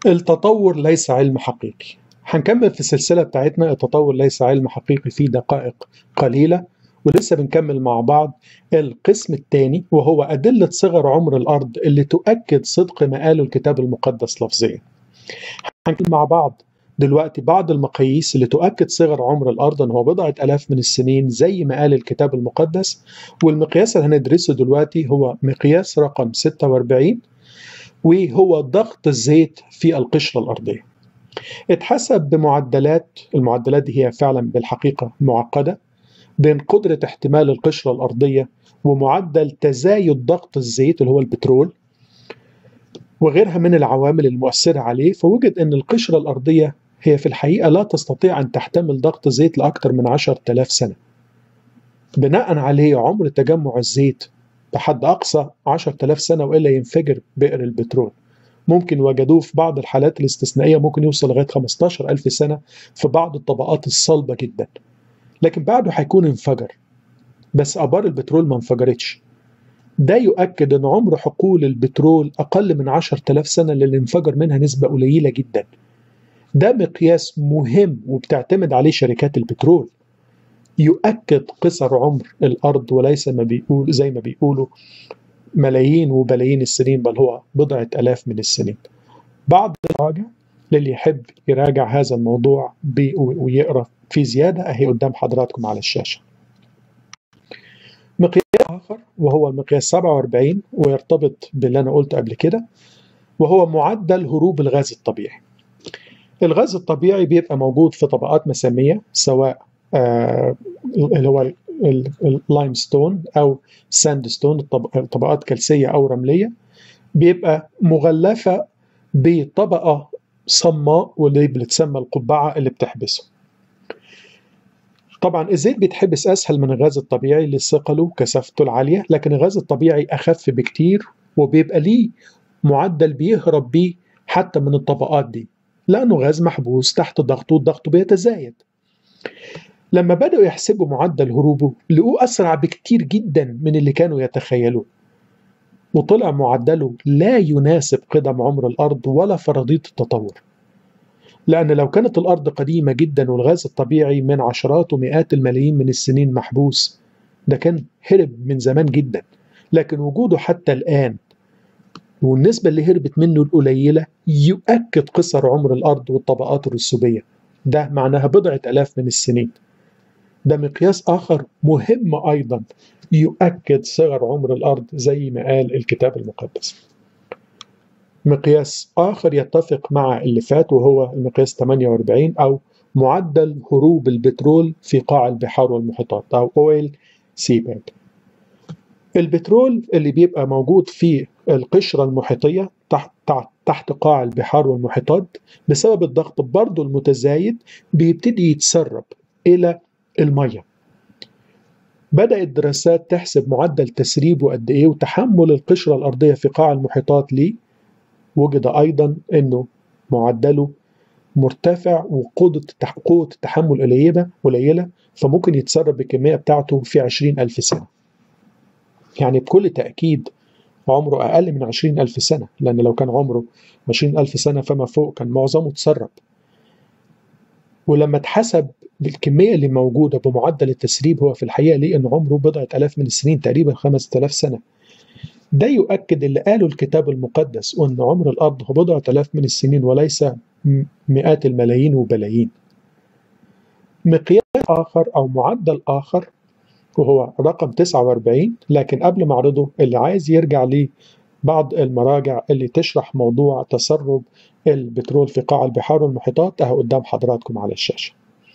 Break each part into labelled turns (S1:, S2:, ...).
S1: التطور ليس علم حقيقي هنكمل في السلسلة بتاعتنا التطور ليس علم حقيقي في دقائق قليلة ولسه بنكمل مع بعض القسم الثاني وهو أدلة صغر عمر الأرض اللي تؤكد صدق ما قاله الكتاب المقدس لفظيا هنكمل مع بعض دلوقتي بعض المقاييس اللي تؤكد صغر عمر الأرض أن هو بضعة ألاف من السنين زي ما قال الكتاب المقدس والمقياس اللي هندرسه دلوقتي هو مقياس رقم 46 وهو ضغط الزيت في القشرة الأرضية اتحسب بمعدلات المعدلات دي هي فعلا بالحقيقة معقدة بين قدرة احتمال القشرة الأرضية ومعدل تزايد ضغط الزيت اللي هو البترول وغيرها من العوامل المؤثرة عليه فوجد أن القشرة الأرضية هي في الحقيقة لا تستطيع أن تحتمل ضغط زيت لأكثر من 10,000 سنة بناء عليه عمر تجمع الزيت بحد أقصى 10,000 سنة وإلا ينفجر بئر البترول ممكن وجدوه في بعض الحالات الاستثنائية ممكن يوصل لغاية 15,000 سنة في بعض الطبقات الصلبة جدا لكن بعده هيكون انفجر بس آبار البترول ما انفجرتش ده يؤكد أن عمر حقول البترول أقل من 10,000 سنة اللي انفجر منها نسبة قليلة جدا ده مقياس مهم وبتعتمد عليه شركات البترول يؤكد قصر عمر الأرض وليس ما بيقول زي ما بيقولوا ملايين وبلايين السنين بل هو بضعة ألاف من السنين بعض الراجع للي يحب يراجع هذا الموضوع ويقرأ في زيادة أهي قدام حضراتكم على الشاشة مقياس آخر وهو المقياس 47 ويرتبط باللي أنا قلته قبل كده وهو معدل هروب الغاز الطبيعي الغاز الطبيعي بيبقى موجود في طبقات مسامية سواء آه اللي هو اللايم ستون او ساند ستون طبقات كلسيه او رمليه بيبقى مغلفه بطبقه صماء واللي بتسمى القبعه اللي بتحبسه. طبعا الزيت بيتحبس اسهل من الغاز الطبيعي لثقله كثافته العاليه لكن الغاز الطبيعي اخف بكتير وبيبقى ليه معدل بيهرب بيه حتى من الطبقات دي لانه غاز محبوس تحت ضغطه والضغط بيتزايد. لما بدأوا يحسبوا معدل هروبه لقوه أسرع بكتير جدا من اللي كانوا يتخيلوه وطلع معدله لا يناسب قدم عمر الأرض ولا فرضية التطور لأن لو كانت الأرض قديمة جدا والغاز الطبيعي من عشرات ومئات الملايين من السنين محبوس ده كان هرب من زمان جدا لكن وجوده حتى الآن والنسبة اللي هربت منه القليلة يؤكد قصر عمر الأرض والطبقات الرسوبية ده معناها بضعة ألاف من السنين ده مقياس آخر مهم أيضا يؤكد صغر عمر الأرض زي ما قال الكتاب المقدس مقياس آخر يتفق مع اللي فات وهو المقياس 48 أو معدل هروب البترول في قاع البحار والمحيطات أو أويل سيباد البترول اللي بيبقى موجود في القشرة المحيطية تحت, تحت قاع البحار والمحيطات بسبب الضغط برضه المتزايد بيبتدي يتسرب إلى المية بدأت دراسات تحسب معدل تسريبه قد إيه وتحمل القشرة الأرضية في قاع المحيطات ليه وجد أيضا أنه معدله مرتفع وقوة قوة التحمل قليلة قليلة فممكن يتسرب بالكمية بتاعته في عشرين ألف سنة يعني بكل تأكيد عمره أقل من عشرين ألف سنة لأن لو كان عمره عشرين ألف سنة فما فوق كان معظمه تسرب ولما اتحسب بالكمية اللي موجودة بمعدل التسريب هو في الحقيقة ليه أن عمره بضعة ألاف من السنين تقريبا خمسة ألاف سنة ده يؤكد اللي قاله الكتاب المقدس وأن عمر الأرض هو بضعة ألاف من السنين وليس مئات الملايين وبلايين مقياس آخر أو معدل آخر وهو رقم 49 لكن قبل ما أعرضه اللي عايز يرجع ليه بعض المراجع اللي تشرح موضوع تسرب البترول في قاع البحار والمحيطات اهو قدام حضراتكم على الشاشه.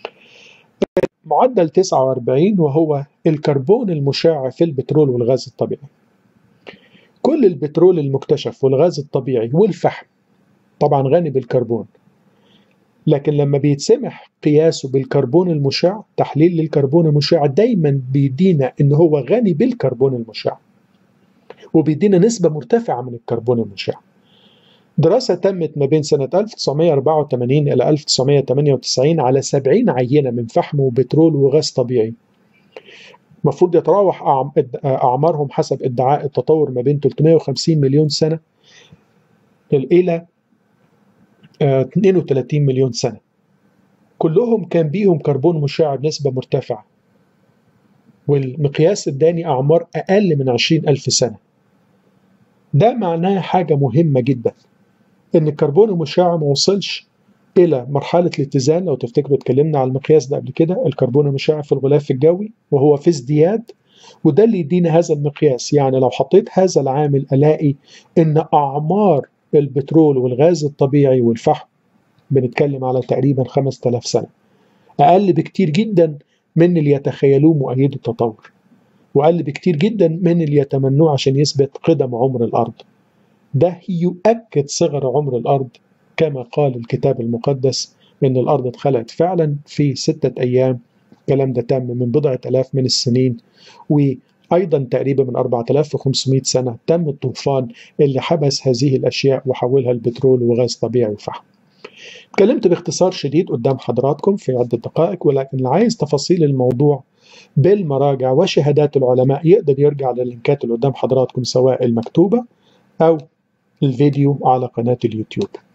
S1: معدل 49 وهو الكربون المشع في البترول والغاز الطبيعي. كل البترول المكتشف والغاز الطبيعي والفحم طبعا غني بالكربون. لكن لما بيتسمح قياسه بالكربون المشع تحليل للكربون المشع دايما بيدينا ان هو غني بالكربون المشع. وبيدينا نسبة مرتفعة من الكربون المشع. دراسة تمت ما بين سنة 1984 إلى 1998 على 70 عينة من فحم وبترول وغاز طبيعي المفروض يتراوح أعمارهم حسب ادعاء التطور ما بين 350 مليون سنة إلى 32 مليون سنة كلهم كان بيهم كربون مشع بنسبة مرتفعة والمقياس اداني أعمار أقل من 20 ألف سنة ده معناه حاجة مهمة جدا إن الكربون المشع ما وصلش إلى مرحلة الاتزان لو تفتكروا اتكلمنا على المقياس ده قبل كده الكربون المشع في الغلاف الجوي وهو في ازدياد وده اللي يدينا هذا المقياس يعني لو حطيت هذا العامل ألاقي إن أعمار البترول والغاز الطبيعي والفحم بنتكلم على تقريبا 5000 سنة أقل بكتير جدا من اللي يتخيلوه مؤيد التطور وأقل بكتير جدا من اللي يتمنوه عشان يثبت قدم عمر الأرض ده يؤكد صغر عمر الأرض كما قال الكتاب المقدس إن الأرض اتخلقت فعلا في ستة أيام الكلام ده تم من بضعة ألاف من السنين وأيضا تقريبا من 4500 سنة تم الطوفان اللي حبس هذه الأشياء وحولها لبترول وغاز طبيعي وفحم اتكلمت باختصار شديد قدام حضراتكم في عدة دقائق ولكن اللي عايز تفاصيل الموضوع بالمراجع وشهادات العلماء يقدر يرجع للينكات اللي قدام حضراتكم سواء المكتوبة أو الفيديو على قناة اليوتيوب